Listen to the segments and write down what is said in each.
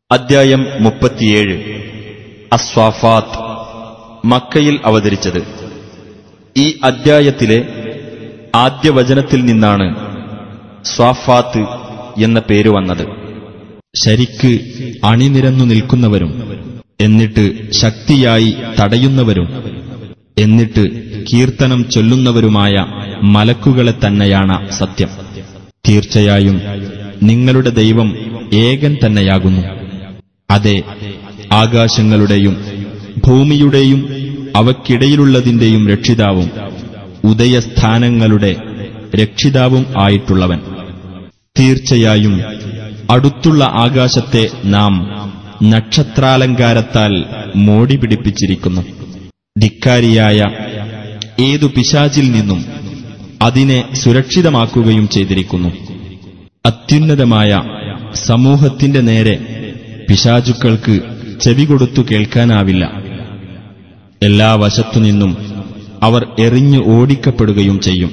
അദ്ധ്യായം മുപ്പത്തിയേഴ് അസ്വാഫാത്ത് മക്കയിൽ അവതരിച്ചത് ഈ അദ്ധ്യായത്തിലെ ആദ്യ വചനത്തിൽ നിന്നാണ് സ്വാഫാത്ത് എന്ന പേര് വന്നത് ശരിക്ക് അണിനിരന്നു നിൽക്കുന്നവരും എന്നിട്ട് ശക്തിയായി തടയുന്നവരും എന്നിട്ട് കീർത്തനം ചൊല്ലുന്നവരുമായ മലക്കുകളെ തന്നെയാണ് സത്യം തീർച്ചയായും നിങ്ങളുടെ ദൈവം ഏകൻ തന്നെയാകുന്നു അതെ ആകാശങ്ങളുടെയും ഭൂമിയുടെയും അവക്കിടയിലുള്ളതിന്റെയും രക്ഷിതാവും ഉദയസ്ഥാനങ്ങളുടെ രക്ഷിതാവും ആയിട്ടുള്ളവൻ തീർച്ചയായും അടുത്തുള്ള ആകാശത്തെ നാം നക്ഷത്രാലങ്കാരത്താൽ മോടി പിടിപ്പിച്ചിരിക്കുന്നു ധിക്കാരിയായ ഏതു പിശാചിൽ നിന്നും അതിനെ സുരക്ഷിതമാക്കുകയും ചെയ്തിരിക്കുന്നു അത്യുന്നതമായ സമൂഹത്തിന്റെ നേരെ പിശാചുക്കൾക്ക് ചെവി കൊടുത്തു കേൾക്കാനാവില്ല എല്ലാ വശത്തുനിന്നും അവർ എറിഞ്ഞു ഓടിക്കപ്പെടുകയും ചെയ്യും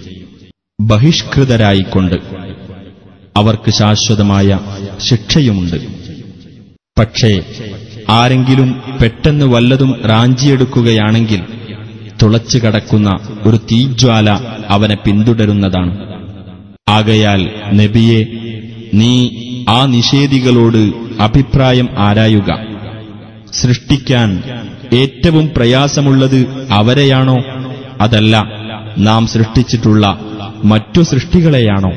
ബഹിഷ്കൃതരായിക്കൊണ്ട് അവർക്ക് ശാശ്വതമായ ശിക്ഷയുമുണ്ട് പക്ഷേ ആരെങ്കിലും പെട്ടെന്ന് വല്ലതും റാഞ്ചിയെടുക്കുകയാണെങ്കിൽ തുളച്ചു കടക്കുന്ന ഒരു തീജ്വാല അവനെ പിന്തുടരുന്നതാണ് ആകയാൽ നബിയെ നീ ആ നിഷേധികളോട് അഭിപ്രായം ആരായുക സൃഷ്ടിക്കാൻ ഏറ്റവും പ്രയാസമുള്ളത് അവരെയാണോ അതല്ല നാം സൃഷ്ടിച്ചിട്ടുള്ള മറ്റു സൃഷ്ടികളെയാണോ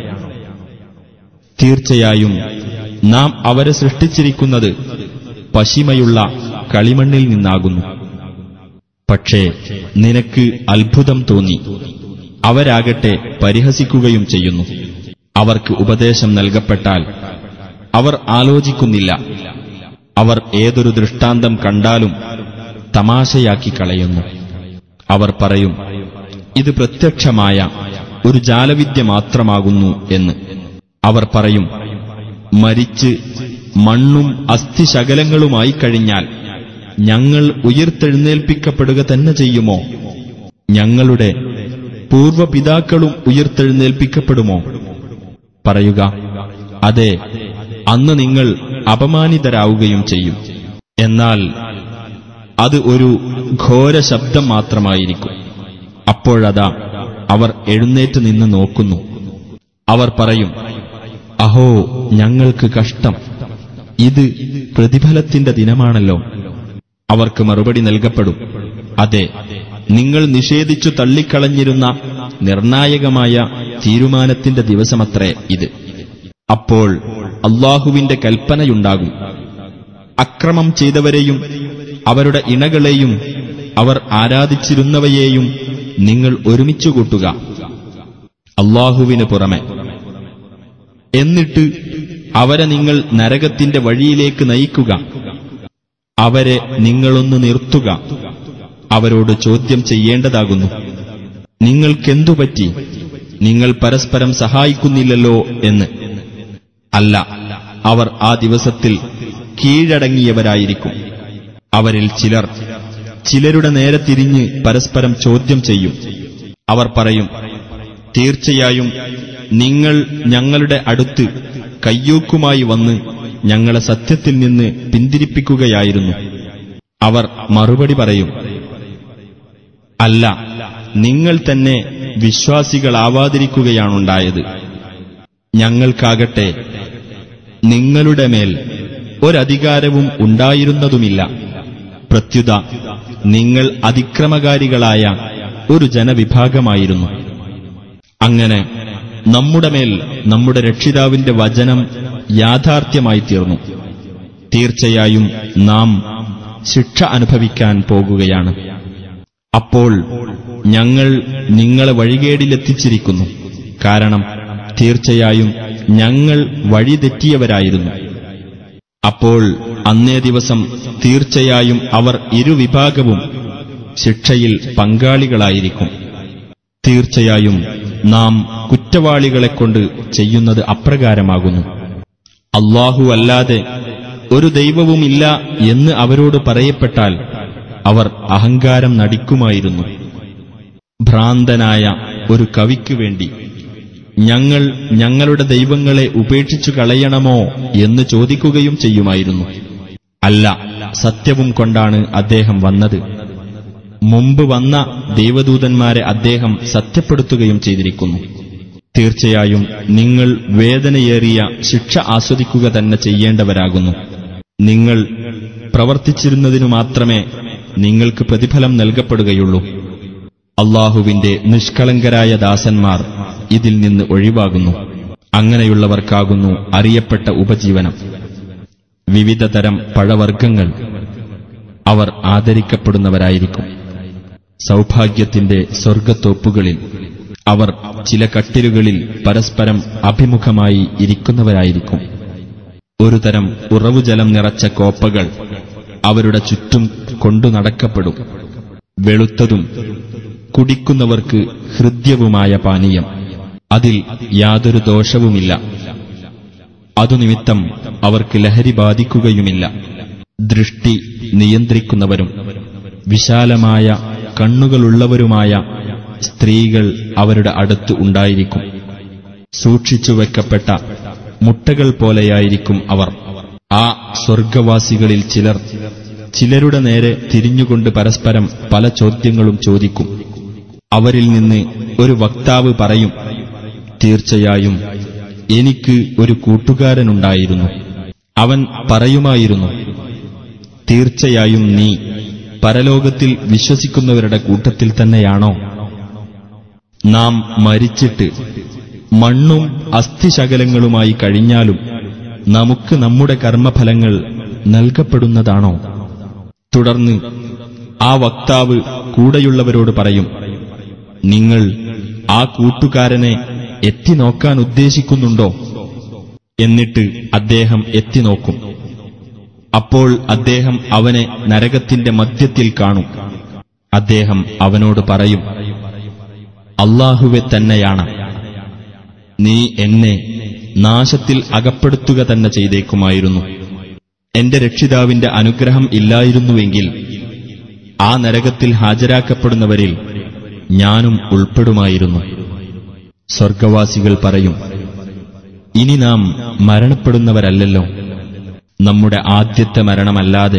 തീർച്ചയായും നാം അവരെ സൃഷ്ടിച്ചിരിക്കുന്നത് പശിമയുള്ള കളിമണ്ണിൽ നിന്നാകുന്നു പക്ഷേ നിനക്ക് അത്ഭുതം തോന്നി അവരാകട്ടെ പരിഹസിക്കുകയും ചെയ്യുന്നു അവർക്ക് ഉപദേശം നൽകപ്പെട്ടാൽ അവർ ആലോചിക്കുന്നില്ല അവർ ഏതൊരു ദൃഷ്ടാന്തം കണ്ടാലും തമാശയാക്കി കളയുന്നു അവർ പറയും ഇത് പ്രത്യക്ഷമായ ഒരു ജാലവിദ്യ മാത്രമാകുന്നു എന്ന് അവർ പറയും മരിച്ച് മണ്ണും അസ്ഥിശകലങ്ങളുമായി കഴിഞ്ഞാൽ ഞങ്ങൾ ഉയർത്തെഴുന്നേൽപ്പിക്കപ്പെടുക തന്നെ ചെയ്യുമോ ഞങ്ങളുടെ പൂർവപിതാക്കളും ഉയർത്തെഴുന്നേൽപ്പിക്കപ്പെടുമോ പറയുക അതെ അന്ന് നിങ്ങൾ അപമാനിതരാവുകയും ചെയ്യും എന്നാൽ അത് ഒരു ഘോര ശബ്ദം മാത്രമായിരിക്കും അപ്പോഴതാ അവർ എഴുന്നേറ്റ് നിന്ന് നോക്കുന്നു അവർ പറയും അഹോ ഞങ്ങൾക്ക് കഷ്ടം ഇത് പ്രതിഫലത്തിന്റെ ദിനമാണല്ലോ അവർക്ക് മറുപടി നൽകപ്പെടും അതെ നിങ്ങൾ നിഷേധിച്ചു തള്ളിക്കളഞ്ഞിരുന്ന നിർണായകമായ തീരുമാനത്തിന്റെ ദിവസമത്രേ ഇത് അപ്പോൾ അള്ളാഹുവിന്റെ കൽപ്പനയുണ്ടാകും അക്രമം ചെയ്തവരെയും അവരുടെ ഇണകളെയും അവർ ആരാധിച്ചിരുന്നവയെയും നിങ്ങൾ ഒരുമിച്ചു കൂട്ടുക അള്ളാഹുവിന് പുറമെ എന്നിട്ട് അവരെ നിങ്ങൾ നരകത്തിന്റെ വഴിയിലേക്ക് നയിക്കുക അവരെ നിങ്ങളൊന്ന് നിർത്തുക അവരോട് ചോദ്യം ചെയ്യേണ്ടതാകുന്നു നിങ്ങൾക്കെന്തുപറ്റി നിങ്ങൾ പരസ്പരം സഹായിക്കുന്നില്ലല്ലോ എന്ന് അല്ല അവർ ആ ദിവസത്തിൽ കീഴടങ്ങിയവരായിരിക്കും അവരിൽ ചിലർ ചിലരുടെ നേരെ തിരിഞ്ഞ് പരസ്പരം ചോദ്യം ചെയ്യും അവർ പറയും തീർച്ചയായും നിങ്ങൾ ഞങ്ങളുടെ അടുത്ത് കയ്യൂക്കുമായി വന്ന് ഞങ്ങളെ സത്യത്തിൽ നിന്ന് പിന്തിരിപ്പിക്കുകയായിരുന്നു അവർ മറുപടി പറയും അല്ല നിങ്ങൾ തന്നെ വിശ്വാസികളാവാതിരിക്കുകയാണുണ്ടായത് ഞങ്ങൾക്കാകട്ടെ നിങ്ങളുടെ മേൽ ഒരധികാരവും ഉണ്ടായിരുന്നതുമില്ല പ്രത്യുത നിങ്ങൾ അതിക്രമകാരികളായ ഒരു ജനവിഭാഗമായിരുന്നു അങ്ങനെ നമ്മുടെ മേൽ നമ്മുടെ രക്ഷിതാവിന്റെ വചനം യാഥാർത്ഥ്യമായി തീർന്നു തീർച്ചയായും നാം ശിക്ഷ അനുഭവിക്കാൻ പോകുകയാണ് അപ്പോൾ ഞങ്ങൾ നിങ്ങളെ വഴികേടിലെത്തിച്ചിരിക്കുന്നു കാരണം തീർച്ചയായും ഞങ്ങൾ വഴിതെറ്റിയവരായിരുന്നു അപ്പോൾ അന്നേ ദിവസം തീർച്ചയായും അവർ ഇരുവിഭാഗവും ശിക്ഷയിൽ പങ്കാളികളായിരിക്കും തീർച്ചയായും നാം കുറ്റവാളികളെക്കൊണ്ട് ചെയ്യുന്നത് അപ്രകാരമാകുന്നു അള്ളാഹു അല്ലാതെ ഒരു ദൈവവുമില്ല എന്ന് അവരോട് പറയപ്പെട്ടാൽ അവർ അഹങ്കാരം നടിക്കുമായിരുന്നു ഭ്രാന്തനായ ഒരു കവിക്കു വേണ്ടി ഞങ്ങൾ ഞങ്ങളുടെ ദൈവങ്ങളെ ഉപേക്ഷിച്ചു കളയണമോ എന്ന് ചോദിക്കുകയും ചെയ്യുമായിരുന്നു അല്ല സത്യവും കൊണ്ടാണ് അദ്ദേഹം വന്നത് മുമ്പ് വന്ന ദൈവദൂതന്മാരെ അദ്ദേഹം സത്യപ്പെടുത്തുകയും ചെയ്തിരിക്കുന്നു തീർച്ചയായും നിങ്ങൾ വേദനയേറിയ ശിക്ഷ ആസ്വദിക്കുക തന്നെ ചെയ്യേണ്ടവരാകുന്നു നിങ്ങൾ പ്രവർത്തിച്ചിരുന്നതിനു മാത്രമേ നിങ്ങൾക്ക് പ്രതിഫലം നൽകപ്പെടുകയുള്ളൂ അള്ളാഹുവിന്റെ നിഷ്കളങ്കരായ ദാസന്മാർ ഇതിൽ നിന്ന് ഒഴിവാകുന്നു അങ്ങനെയുള്ളവർക്കാകുന്നു അറിയപ്പെട്ട ഉപജീവനം വിവിധ തരം പഴവർഗ്ഗങ്ങൾ അവർ ആദരിക്കപ്പെടുന്നവരായിരിക്കും സൗഭാഗ്യത്തിന്റെ സ്വർഗത്തോപ്പുകളിൽ അവർ ചില കട്ടിലുകളിൽ പരസ്പരം അഭിമുഖമായി ഇരിക്കുന്നവരായിരിക്കും ഒരു തരം ഉറവുജലം നിറച്ച കോപ്പകൾ അവരുടെ ചുറ്റും കൊണ്ടു നടക്കപ്പെടും വെളുത്തതും കുടിക്കുന്നവർക്ക് ഹൃദ്യവുമായ പാനീയം അതിൽ യാതൊരു ദോഷവുമില്ല അതുനിമിത്തം അവർക്ക് ലഹരി ബാധിക്കുകയുമില്ല ദൃഷ്ടി നിയന്ത്രിക്കുന്നവരും വിശാലമായ കണ്ണുകളുള്ളവരുമായ സ്ത്രീകൾ അവരുടെ അടുത്ത് ഉണ്ടായിരിക്കും സൂക്ഷിച്ചു വെക്കപ്പെട്ട മുട്ടകൾ പോലെയായിരിക്കും അവർ ആ സ്വർഗവാസികളിൽ ചിലർ ചിലരുടെ നേരെ തിരിഞ്ഞുകൊണ്ട് പരസ്പരം പല ചോദ്യങ്ങളും ചോദിക്കും അവരിൽ നിന്ന് ഒരു വക്താവ് പറയും തീർച്ചയായും എനിക്ക് ഒരു കൂട്ടുകാരനുണ്ടായിരുന്നു അവൻ പറയുമായിരുന്നു തീർച്ചയായും നീ പരലോകത്തിൽ വിശ്വസിക്കുന്നവരുടെ കൂട്ടത്തിൽ തന്നെയാണോ നാം മരിച്ചിട്ട് മണ്ണും അസ്ഥിശകലങ്ങളുമായി കഴിഞ്ഞാലും നമുക്ക് നമ്മുടെ കർമ്മഫലങ്ങൾ നൽകപ്പെടുന്നതാണോ തുടർന്ന് ആ വക്താവ് കൂടെയുള്ളവരോട് പറയും നിങ്ങൾ ആ കൂട്ടുകാരനെ എത്തിനോക്കാൻ ഉദ്ദേശിക്കുന്നുണ്ടോ എന്നിട്ട് അദ്ദേഹം എത്തിനോക്കും അപ്പോൾ അദ്ദേഹം അവനെ നരകത്തിന്റെ മധ്യത്തിൽ കാണും അദ്ദേഹം അവനോട് പറയും അള്ളാഹുവെ തന്നെയാണ് നീ എന്നെ നാശത്തിൽ അകപ്പെടുത്തുക തന്നെ ചെയ്തേക്കുമായിരുന്നു എന്റെ രക്ഷിതാവിന്റെ അനുഗ്രഹം ഇല്ലായിരുന്നുവെങ്കിൽ ആ നരകത്തിൽ ഹാജരാക്കപ്പെടുന്നവരിൽ ഞാനും ഉൾപ്പെടുമായിരുന്നു സ്വർഗവാസികൾ പറയും ഇനി നാം മരണപ്പെടുന്നവരല്ലല്ലോ നമ്മുടെ ആദ്യത്തെ മരണമല്ലാതെ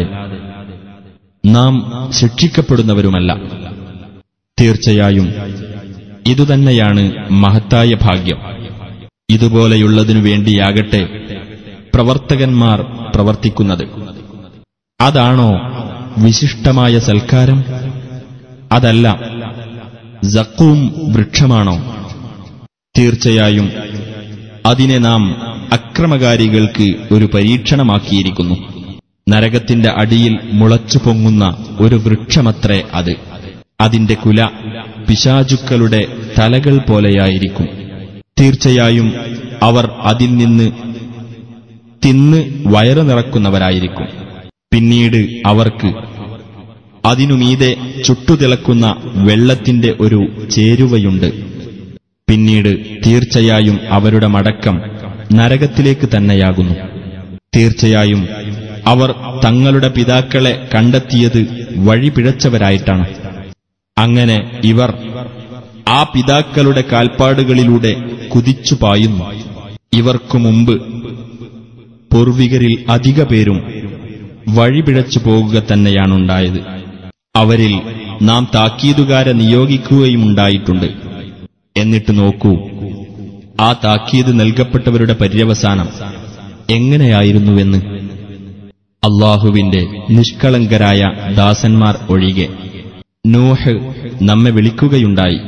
നാം ശിക്ഷിക്കപ്പെടുന്നവരുമല്ല തീർച്ചയായും ഇതുതന്നെയാണ് മഹത്തായ ഭാഗ്യം ഇതുപോലെയുള്ളതിനു വേണ്ടിയാകട്ടെ പ്രവർത്തകന്മാർ പ്രവർത്തിക്കുന്നത് അതാണോ വിശിഷ്ടമായ സൽക്കാരം അതല്ല സക്കൂം വൃക്ഷമാണോ തീർച്ചയായും അതിനെ നാം അക്രമകാരികൾക്ക് ഒരു പരീക്ഷണമാക്കിയിരിക്കുന്നു നരകത്തിന്റെ അടിയിൽ മുളച്ചു പൊങ്ങുന്ന ഒരു വൃക്ഷമത്രേ അത് അതിന്റെ കുല പിശാചുക്കളുടെ തലകൾ പോലെയായിരിക്കും തീർച്ചയായും അവർ അതിൽ നിന്ന് തിന്ന് വയറു നിറക്കുന്നവരായിരിക്കും പിന്നീട് അവർക്ക് അതിനുമീതെ ചുട്ടുതിളക്കുന്ന വെള്ളത്തിന്റെ ഒരു ചേരുവയുണ്ട് പിന്നീട് തീർച്ചയായും അവരുടെ മടക്കം നരകത്തിലേക്ക് തന്നെയാകുന്നു തീർച്ചയായും അവർ തങ്ങളുടെ പിതാക്കളെ കണ്ടെത്തിയത് വഴിപിഴച്ചവരായിട്ടാണ് അങ്ങനെ ഇവർ ആ പിതാക്കളുടെ കാൽപ്പാടുകളിലൂടെ കുതിച്ചു പായുന്നു ഇവർക്കു മുമ്പ് പൂർവികരിൽ അധിക പേരും വഴിപിഴച്ചു പോകുക തന്നെയാണുണ്ടായത് അവരിൽ നാം താക്കീതുകാരെ നിയോഗിക്കുകയുമുണ്ടായിട്ടുണ്ട് എന്നിട്ട് നോക്കൂ ആ താക്കീത് നൽകപ്പെട്ടവരുടെ പര്യവസാനം എങ്ങനെയായിരുന്നുവെന്ന് അള്ളാഹുവിന്റെ നിഷ്കളങ്കരായ ദാസന്മാർ ഒഴികെ നൂഹ് നമ്മെ വിളിക്കുകയുണ്ടായി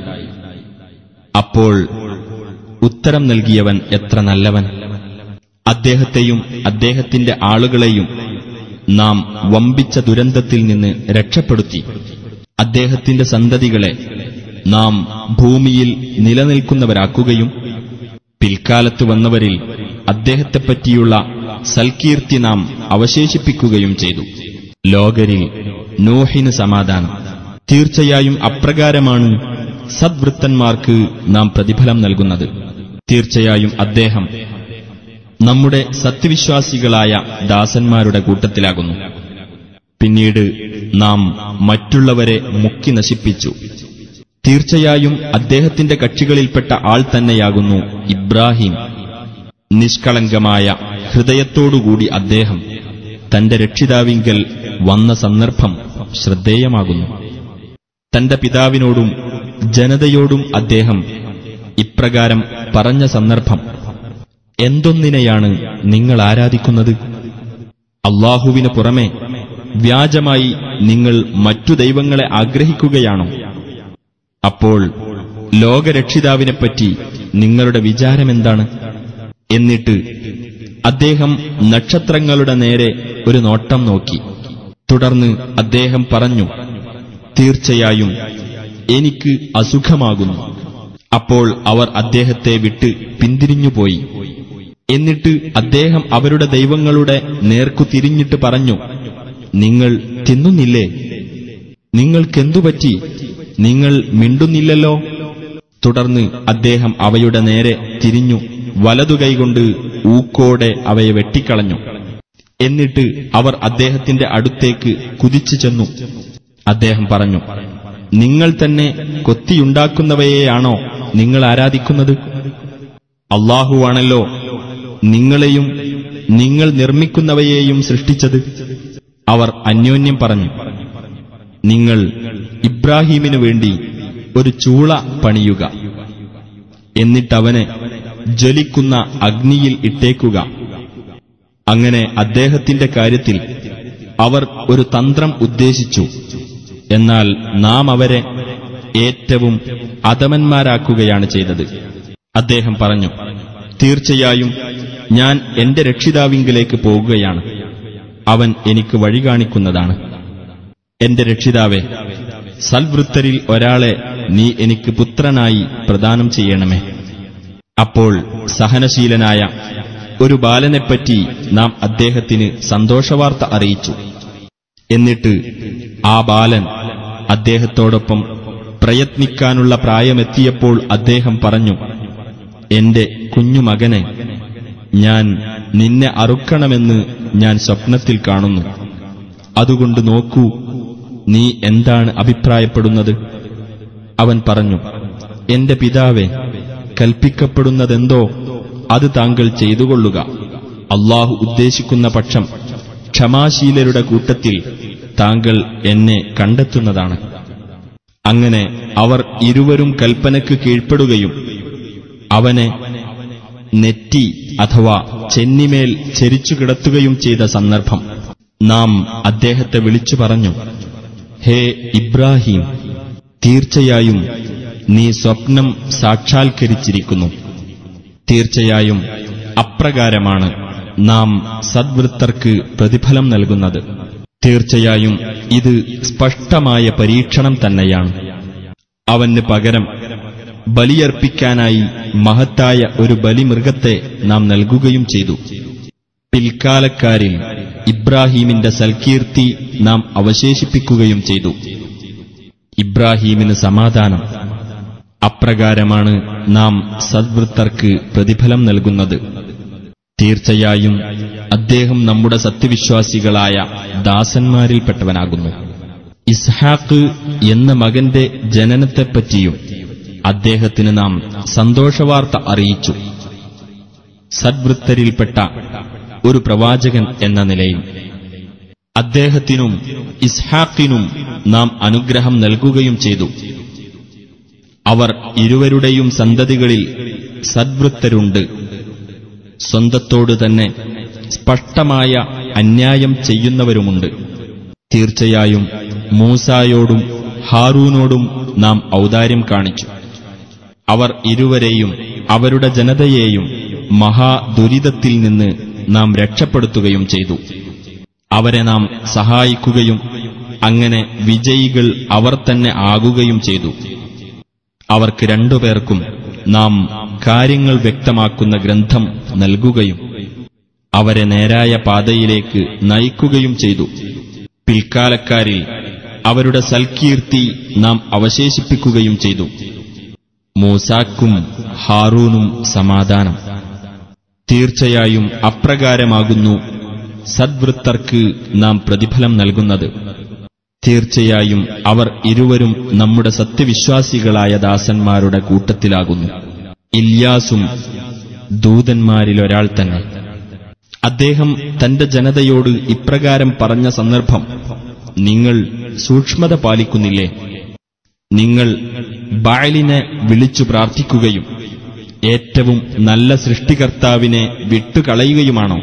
അപ്പോൾ ഉത്തരം നൽകിയവൻ എത്ര നല്ലവൻ അദ്ദേഹത്തെയും അദ്ദേഹത്തിന്റെ ആളുകളെയും നാം വമ്പിച്ച ദുരന്തത്തിൽ നിന്ന് രക്ഷപ്പെടുത്തി അദ്ദേഹത്തിന്റെ സന്തതികളെ നാം ഭൂമിയിൽ നിലനിൽക്കുന്നവരാക്കുകയും പിൽക്കാലത്ത് വന്നവരിൽ അദ്ദേഹത്തെപ്പറ്റിയുള്ള സൽകീർത്തി നാം അവശേഷിപ്പിക്കുകയും ചെയ്തു ലോകരിൽ നോഹിന് സമാധാനം തീർച്ചയായും അപ്രകാരമാണ് സദ്വൃത്തന്മാർക്ക് നാം പ്രതിഫലം നൽകുന്നത് തീർച്ചയായും അദ്ദേഹം നമ്മുടെ സത്യവിശ്വാസികളായ ദാസന്മാരുടെ കൂട്ടത്തിലാകുന്നു പിന്നീട് നാം മറ്റുള്ളവരെ മുക്കി നശിപ്പിച്ചു തീർച്ചയായും അദ്ദേഹത്തിന്റെ കക്ഷികളിൽപ്പെട്ട ആൾ തന്നെയാകുന്നു ഇബ്രാഹിം നിഷ്കളങ്കമായ ഹൃദയത്തോടുകൂടി അദ്ദേഹം തന്റെ രക്ഷിതാവിങ്കൽ വന്ന സന്ദർഭം ശ്രദ്ധേയമാകുന്നു തന്റെ പിതാവിനോടും ജനതയോടും അദ്ദേഹം ഇപ്രകാരം പറഞ്ഞ സന്ദർഭം എന്തൊന്നിനെയാണ് നിങ്ങൾ ആരാധിക്കുന്നത് അള്ളാഹുവിന് പുറമെ വ്യാജമായി നിങ്ങൾ മറ്റു ദൈവങ്ങളെ ആഗ്രഹിക്കുകയാണോ അപ്പോൾ ലോകരക്ഷിതാവിനെപ്പറ്റി നിങ്ങളുടെ വിചാരമെന്താണ് എന്നിട്ട് അദ്ദേഹം നക്ഷത്രങ്ങളുടെ നേരെ ഒരു നോട്ടം നോക്കി തുടർന്ന് അദ്ദേഹം പറഞ്ഞു തീർച്ചയായും എനിക്ക് അസുഖമാകുന്നു അപ്പോൾ അവർ അദ്ദേഹത്തെ വിട്ട് പിന്തിരിഞ്ഞുപോയി എന്നിട്ട് അദ്ദേഹം അവരുടെ ദൈവങ്ങളുടെ നേർക്കു തിരിഞ്ഞിട്ട് പറഞ്ഞു നിങ്ങൾ തിന്നുന്നില്ലേ നിങ്ങൾക്കെന്തുപറ്റി നിങ്ങൾ മിണ്ടുന്നില്ലല്ലോ തുടർന്ന് അദ്ദേഹം അവയുടെ നേരെ തിരിഞ്ഞു വലതുകൈകൊണ്ട് ഊക്കോടെ അവയെ വെട്ടിക്കളഞ്ഞു എന്നിട്ട് അവർ അദ്ദേഹത്തിന്റെ അടുത്തേക്ക് കുതിച്ചു ചെന്നു അദ്ദേഹം പറഞ്ഞു നിങ്ങൾ തന്നെ കൊത്തിയുണ്ടാക്കുന്നവയെയാണോ നിങ്ങൾ ആരാധിക്കുന്നത് അള്ളാഹുവാണല്ലോ നിങ്ങളെയും നിങ്ങൾ നിർമ്മിക്കുന്നവയെയും സൃഷ്ടിച്ചത് അവർ അന്യോന്യം പറഞ്ഞു നിങ്ങൾ ഇബ്രാഹീമിനു വേണ്ടി ഒരു ചൂള പണിയുക എന്നിട്ടവനെ ജ്വലിക്കുന്ന അഗ്നിയിൽ ഇട്ടേക്കുക അങ്ങനെ അദ്ദേഹത്തിന്റെ കാര്യത്തിൽ അവർ ഒരു തന്ത്രം ഉദ്ദേശിച്ചു എന്നാൽ നാം അവരെ ഏറ്റവും അധമന്മാരാക്കുകയാണ് ചെയ്തത് അദ്ദേഹം പറഞ്ഞു തീർച്ചയായും ഞാൻ എന്റെ രക്ഷിതാവിങ്കിലേക്ക് പോകുകയാണ് അവൻ എനിക്ക് വഴി കാണിക്കുന്നതാണ് എന്റെ രക്ഷിതാവെ സൽവൃത്തരിൽ ഒരാളെ നീ എനിക്ക് പുത്രനായി പ്രദാനം ചെയ്യണമേ അപ്പോൾ സഹനശീലനായ ഒരു ബാലനെപ്പറ്റി നാം അദ്ദേഹത്തിന് സന്തോഷവാർത്ത അറിയിച്ചു എന്നിട്ട് ആ ബാലൻ അദ്ദേഹത്തോടൊപ്പം പ്രയത്നിക്കാനുള്ള പ്രായമെത്തിയപ്പോൾ അദ്ദേഹം പറഞ്ഞു എന്റെ കുഞ്ഞുമകനെ ഞാൻ നിന്നെ അറുക്കണമെന്ന് ഞാൻ സ്വപ്നത്തിൽ കാണുന്നു അതുകൊണ്ട് നോക്കൂ നീ എന്താണ് അഭിപ്രായപ്പെടുന്നത് അവൻ പറഞ്ഞു എന്റെ പിതാവെ കൽപ്പിക്കപ്പെടുന്നതെന്തോ അത് താങ്കൾ ചെയ്തുകൊള്ളുക അള്ളാഹു ഉദ്ദേശിക്കുന്ന പക്ഷം ക്ഷമാശീലരുടെ കൂട്ടത്തിൽ താങ്കൾ എന്നെ കണ്ടെത്തുന്നതാണ് അങ്ങനെ അവർ ഇരുവരും കൽപ്പനയ്ക്ക് കീഴ്പ്പെടുകയും അവനെ നെറ്റി അഥവാ ചെന്നിമേൽ ചെരിച്ചു കിടത്തുകയും ചെയ്ത സന്ദർഭം നാം അദ്ദേഹത്തെ വിളിച്ചു പറഞ്ഞു ഹേ ഇബ്രാഹിം തീർച്ചയായും നീ സ്വപ്നം സാക്ഷാത്കരിച്ചിരിക്കുന്നു തീർച്ചയായും അപ്രകാരമാണ് നാം സദ്വൃത്തർക്ക് പ്രതിഫലം നൽകുന്നത് തീർച്ചയായും ഇത് സ്പഷ്ടമായ പരീക്ഷണം തന്നെയാണ് അവന് പകരം ബലിയർപ്പിക്കാനായി മഹത്തായ ഒരു ബലിമൃഗത്തെ നാം നൽകുകയും ചെയ്തു പിൽക്കാലക്കാരിൽ ഇബ്രാഹീമിന്റെ സൽകീർത്തി നാം അവശേഷിപ്പിക്കുകയും ചെയ്തു ഇബ്രാഹീമിന് സമാധാനം അപ്രകാരമാണ് നാം സദ്വൃത്തർക്ക് പ്രതിഫലം നൽകുന്നത് തീർച്ചയായും അദ്ദേഹം നമ്മുടെ സത്യവിശ്വാസികളായ ദാസന്മാരിൽപ്പെട്ടവനാകുന്നു ഇസ്ഹാക്ക് എന്ന മകന്റെ ജനനത്തെപ്പറ്റിയും അദ്ദേഹത്തിന് നാം സന്തോഷവാർത്ത അറിയിച്ചു സദ്വൃത്തരിൽപ്പെട്ട ഒരു പ്രവാചകൻ എന്ന നിലയിൽ അദ്ദേഹത്തിനും ഇസ്ഹാക്കിനും നാം അനുഗ്രഹം നൽകുകയും ചെയ്തു അവർ ഇരുവരുടെയും സന്തതികളിൽ സദ്വൃത്തരുണ്ട് സ്വന്തത്തോട് തന്നെ സ്പഷ്ടമായ അന്യായം ചെയ്യുന്നവരുമുണ്ട് തീർച്ചയായും മൂസായോടും ഹാറൂനോടും നാം ഔദാര്യം കാണിച്ചു അവർ ഇരുവരെയും അവരുടെ ജനതയെയും മഹാദുരിതത്തിൽ നിന്ന് നാം രക്ഷപ്പെടുത്തുകയും ചെയ്തു അവരെ നാം സഹായിക്കുകയും അങ്ങനെ വിജയികൾ അവർ തന്നെ ആകുകയും ചെയ്തു അവർക്ക് രണ്ടുപേർക്കും നാം കാര്യങ്ങൾ വ്യക്തമാക്കുന്ന ഗ്രന്ഥം നൽകുകയും അവരെ നേരായ പാതയിലേക്ക് നയിക്കുകയും ചെയ്തു പിൽക്കാലക്കാരിൽ അവരുടെ സൽകീർത്തി നാം അവശേഷിപ്പിക്കുകയും ചെയ്തു മൂസാക്കും ഹാറൂനും സമാധാനം തീർച്ചയായും അപ്രകാരമാകുന്നു സദ്വൃത്തർക്ക് നാം പ്രതിഫലം നൽകുന്നത് തീർച്ചയായും അവർ ഇരുവരും നമ്മുടെ സത്യവിശ്വാസികളായ ദാസന്മാരുടെ കൂട്ടത്തിലാകുന്നു ഇല്യാസും ദൂതന്മാരിലൊരാൾ തന്നെ അദ്ദേഹം തന്റെ ജനതയോട് ഇപ്രകാരം പറഞ്ഞ സന്ദർഭം നിങ്ങൾ സൂക്ഷ്മത പാലിക്കുന്നില്ലേ നിങ്ങൾ ബാലിനെ വിളിച്ചു പ്രാർത്ഥിക്കുകയും ഏറ്റവും നല്ല സൃഷ്ടികർത്താവിനെ വിട്ടുകളയുകയുമാണോ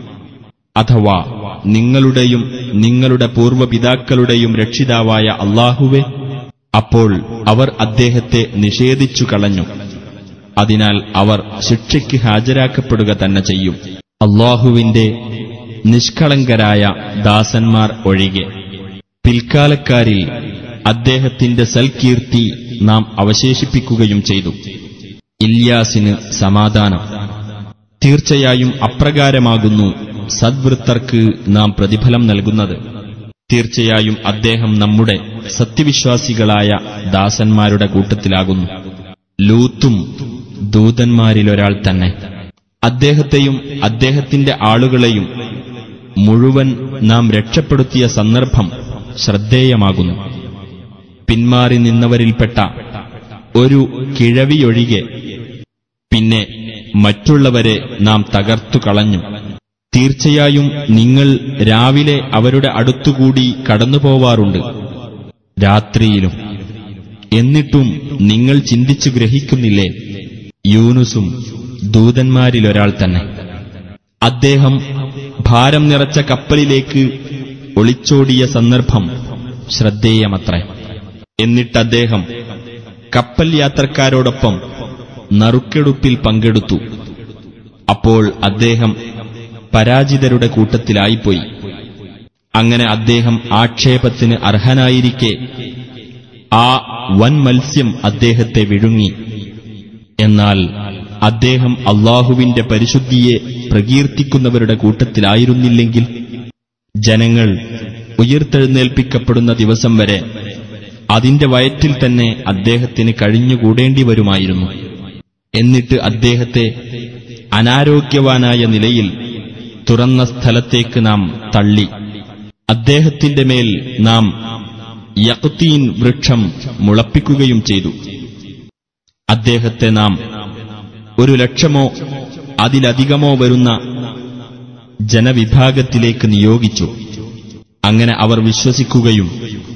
അഥവാ നിങ്ങളുടെയും നിങ്ങളുടെ പൂർവ്വപിതാക്കളുടെയും രക്ഷിതാവായ അള്ളാഹുവെ അപ്പോൾ അവർ അദ്ദേഹത്തെ നിഷേധിച്ചു കളഞ്ഞു അതിനാൽ അവർ ശിക്ഷയ്ക്ക് ഹാജരാക്കപ്പെടുക തന്നെ ചെയ്യും അള്ളാഹുവിന്റെ നിഷ്കളങ്കരായ ദാസന്മാർ ഒഴികെ പിൽക്കാലക്കാരിൽ അദ്ദേഹത്തിന്റെ സൽകീർത്തി നാം അവശേഷിപ്പിക്കുകയും ചെയ്തു ഇല്യാസിന് സമാധാനം തീർച്ചയായും അപ്രകാരമാകുന്നു സദ്വൃത്തർക്ക് നാം പ്രതിഫലം നൽകുന്നത് തീർച്ചയായും അദ്ദേഹം നമ്മുടെ സത്യവിശ്വാസികളായ ദാസന്മാരുടെ കൂട്ടത്തിലാകുന്നു ലൂത്തും ദൂതന്മാരിലൊരാൾ തന്നെ അദ്ദേഹത്തെയും അദ്ദേഹത്തിന്റെ ആളുകളെയും മുഴുവൻ നാം രക്ഷപ്പെടുത്തിയ സന്ദർഭം ശ്രദ്ധേയമാകുന്നു പിന്മാറി നിന്നവരിൽപ്പെട്ട ഒരു കിഴവിയൊഴികെ പിന്നെ മറ്റുള്ളവരെ നാം തകർത്തു കളഞ്ഞു തീർച്ചയായും നിങ്ങൾ രാവിലെ അവരുടെ അടുത്തുകൂടി കടന്നുപോവാറുണ്ട് രാത്രിയിലും എന്നിട്ടും നിങ്ങൾ ചിന്തിച്ചു ഗ്രഹിക്കുന്നില്ലേ യൂനുസും ദൂതന്മാരിലൊരാൾ തന്നെ അദ്ദേഹം ഭാരം നിറച്ച കപ്പലിലേക്ക് ഒളിച്ചോടിയ സന്ദർഭം ശ്രദ്ധേയമത്രേ എന്നിട്ടദ്ദേഹം കപ്പൽ യാത്രക്കാരോടൊപ്പം നറുക്കെടുപ്പിൽ പങ്കെടുത്തു അപ്പോൾ അദ്ദേഹം പരാജിതരുടെ കൂട്ടത്തിലായിപ്പോയി അങ്ങനെ അദ്ദേഹം ആക്ഷേപത്തിന് അർഹനായിരിക്കെ ആ വൻ മത്സ്യം അദ്ദേഹത്തെ വിഴുങ്ങി എന്നാൽ അദ്ദേഹം അള്ളാഹുവിന്റെ പരിശുദ്ധിയെ പ്രകീർത്തിക്കുന്നവരുടെ കൂട്ടത്തിലായിരുന്നില്ലെങ്കിൽ ജനങ്ങൾ ഉയർത്തെഴുന്നേൽപ്പിക്കപ്പെടുന്ന ദിവസം വരെ അതിന്റെ വയറ്റിൽ തന്നെ അദ്ദേഹത്തിന് കഴിഞ്ഞുകൂടേണ്ടി വരുമായിരുന്നു എന്നിട്ട് അദ്ദേഹത്തെ അനാരോഗ്യവാനായ നിലയിൽ തുറന്ന സ്ഥലത്തേക്ക് നാം തള്ളി അദ്ദേഹത്തിന്റെ മേൽ നാം യക്തീൻ വൃക്ഷം മുളപ്പിക്കുകയും ചെയ്തു അദ്ദേഹത്തെ നാം ഒരു ലക്ഷമോ അതിലധികമോ വരുന്ന ജനവിഭാഗത്തിലേക്ക് നിയോഗിച്ചു അങ്ങനെ അവർ വിശ്വസിക്കുകയും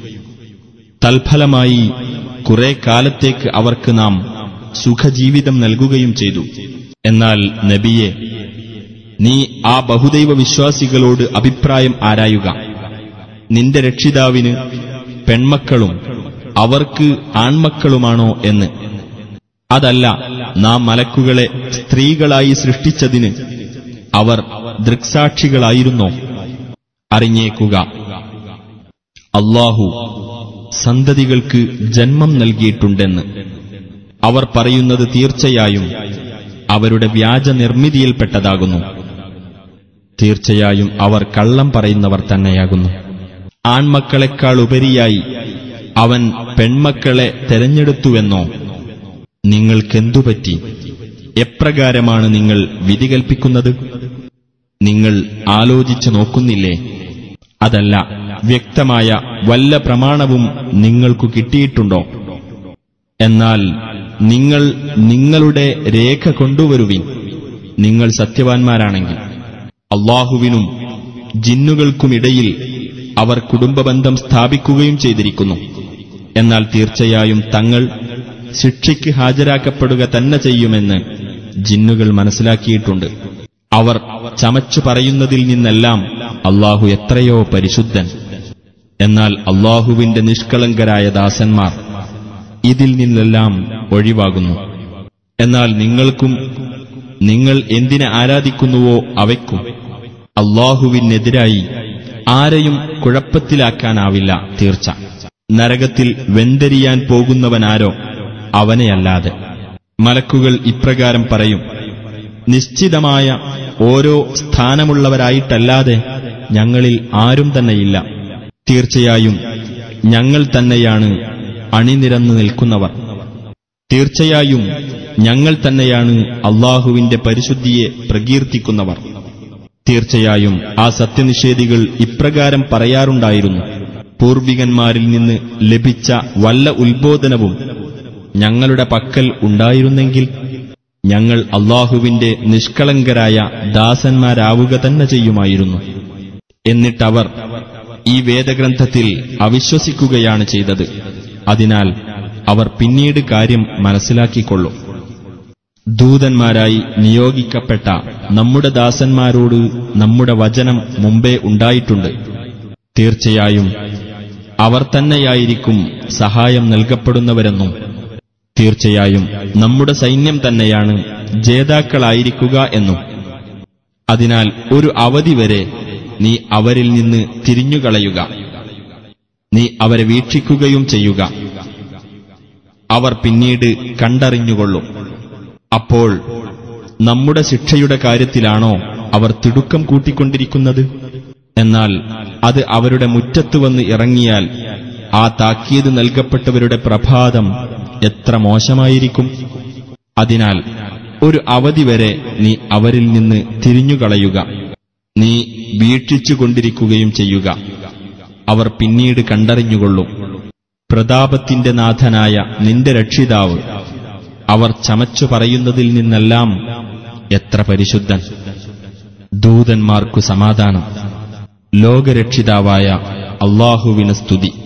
തൽഫലമായി കുറെ കാലത്തേക്ക് അവർക്ക് നാം സുഖജീവിതം നൽകുകയും ചെയ്തു എന്നാൽ നബിയെ നീ ആ ബഹുദൈവ വിശ്വാസികളോട് അഭിപ്രായം ആരായുക നിന്റെ രക്ഷിതാവിന് പെൺമക്കളും അവർക്ക് ആൺമക്കളുമാണോ എന്ന് അതല്ല നാം മലക്കുകളെ സ്ത്രീകളായി സൃഷ്ടിച്ചതിന് അവർ ദൃക്സാക്ഷികളായിരുന്നോ അറിഞ്ഞേക്കുക അള്ളാഹു സന്തതികൾക്ക് ജന്മം നൽകിയിട്ടുണ്ടെന്ന് അവർ പറയുന്നത് തീർച്ചയായും അവരുടെ വ്യാജ നിർമ്മിതിയിൽപ്പെട്ടതാകുന്നു തീർച്ചയായും അവർ കള്ളം പറയുന്നവർ തന്നെയാകുന്നു ആൺമക്കളെക്കാൾ ഉപരിയായി അവൻ പെൺമക്കളെ തെരഞ്ഞെടുത്തുവെന്നോ നിങ്ങൾക്കെന്തുപറ്റി എപ്രകാരമാണ് നിങ്ങൾ വിധി കൽപ്പിക്കുന്നത് നിങ്ങൾ ആലോചിച്ചു നോക്കുന്നില്ലേ അതല്ല വ്യക്തമായ വല്ല പ്രമാണവും നിങ്ങൾക്കു കിട്ടിയിട്ടുണ്ടോ എന്നാൽ നിങ്ങൾ നിങ്ങളുടെ രേഖ കൊണ്ടുവരുവിൻ നിങ്ങൾ സത്യവാൻമാരാണെങ്കിൽ അള്ളാഹുവിനും ജിന്നുകൾക്കുമിടയിൽ അവർ കുടുംബബന്ധം സ്ഥാപിക്കുകയും ചെയ്തിരിക്കുന്നു എന്നാൽ തീർച്ചയായും തങ്ങൾ ശിക്ഷയ്ക്ക് ഹാജരാക്കപ്പെടുക തന്നെ ചെയ്യുമെന്ന് ജിന്നുകൾ മനസ്സിലാക്കിയിട്ടുണ്ട് അവർ ചമച്ചു പറയുന്നതിൽ നിന്നെല്ലാം അള്ളാഹു എത്രയോ പരിശുദ്ധൻ എന്നാൽ അള്ളാഹുവിന്റെ നിഷ്കളങ്കരായ ദാസന്മാർ ഇതിൽ നിന്നെല്ലാം ഒഴിവാകുന്നു എന്നാൽ നിങ്ങൾക്കും നിങ്ങൾ എന്തിനെ ആരാധിക്കുന്നുവോ അവയ്ക്കും അള്ളാഹുവിനെതിരായി ആരെയും കുഴപ്പത്തിലാക്കാനാവില്ല തീർച്ച നരകത്തിൽ വെന്തരിയാൻ പോകുന്നവനാരോ അവനെയല്ലാതെ മലക്കുകൾ ഇപ്രകാരം പറയും നിശ്ചിതമായ ഓരോ സ്ഥാനമുള്ളവരായിട്ടല്ലാതെ ഞങ്ങളിൽ ആരും തന്നെയില്ല തീർച്ചയായും ഞങ്ങൾ തന്നെയാണ് അണിനിരന്നു നിൽക്കുന്നവർ തീർച്ചയായും ഞങ്ങൾ തന്നെയാണ് അള്ളാഹുവിന്റെ പരിശുദ്ധിയെ പ്രകീർത്തിക്കുന്നവർ തീർച്ചയായും ആ സത്യനിഷേധികൾ ഇപ്രകാരം പറയാറുണ്ടായിരുന്നു പൂർവികന്മാരിൽ നിന്ന് ലഭിച്ച വല്ല ഉത്ബോധനവും ഞങ്ങളുടെ പക്കൽ ഉണ്ടായിരുന്നെങ്കിൽ ഞങ്ങൾ അള്ളാഹുവിന്റെ നിഷ്കളങ്കരായ ദാസന്മാരാവുക തന്നെ ചെയ്യുമായിരുന്നു എന്നിട്ടവർ ഈ വേദഗ്രന്ഥത്തിൽ അവിശ്വസിക്കുകയാണ് ചെയ്തത് അതിനാൽ അവർ പിന്നീട് കാര്യം മനസ്സിലാക്കിക്കൊള്ളും ദൂതന്മാരായി നിയോഗിക്കപ്പെട്ട നമ്മുടെ ദാസന്മാരോട് നമ്മുടെ വചനം മുമ്പേ ഉണ്ടായിട്ടുണ്ട് തീർച്ചയായും അവർ തന്നെയായിരിക്കും സഹായം നൽകപ്പെടുന്നവരെന്നും തീർച്ചയായും നമ്മുടെ സൈന്യം തന്നെയാണ് ജേതാക്കളായിരിക്കുക എന്നും അതിനാൽ ഒരു അവധി വരെ നീ അവരിൽ നിന്ന് തിരിഞ്ഞുകളയുക നീ അവരെ വീക്ഷിക്കുകയും ചെയ്യുക അവർ പിന്നീട് കണ്ടറിഞ്ഞുകൊള്ളും അപ്പോൾ നമ്മുടെ ശിക്ഷയുടെ കാര്യത്തിലാണോ അവർ തിടുക്കം കൂട്ടിക്കൊണ്ടിരിക്കുന്നത് എന്നാൽ അത് അവരുടെ മുറ്റത്ത് വന്ന് ഇറങ്ങിയാൽ ആ താക്കീത് നൽകപ്പെട്ടവരുടെ പ്രഭാതം എത്ര മോശമായിരിക്കും അതിനാൽ ഒരു അവധി വരെ നീ അവരിൽ നിന്ന് തിരിഞ്ഞുകളയുക നീ വീക്ഷിച്ചുകൊണ്ടിരിക്കുകയും ചെയ്യുക അവർ പിന്നീട് കണ്ടറിഞ്ഞുകൊള്ളും പ്രതാപത്തിന്റെ നാഥനായ നിന്റെ രക്ഷിതാവ് അവർ ചമച്ചു പറയുന്നതിൽ നിന്നെല്ലാം എത്ര പരിശുദ്ധൻ ദൂതന്മാർക്കു സമാധാനം ലോകരക്ഷിതാവായ അള്ളാഹുവിന് സ്തുതി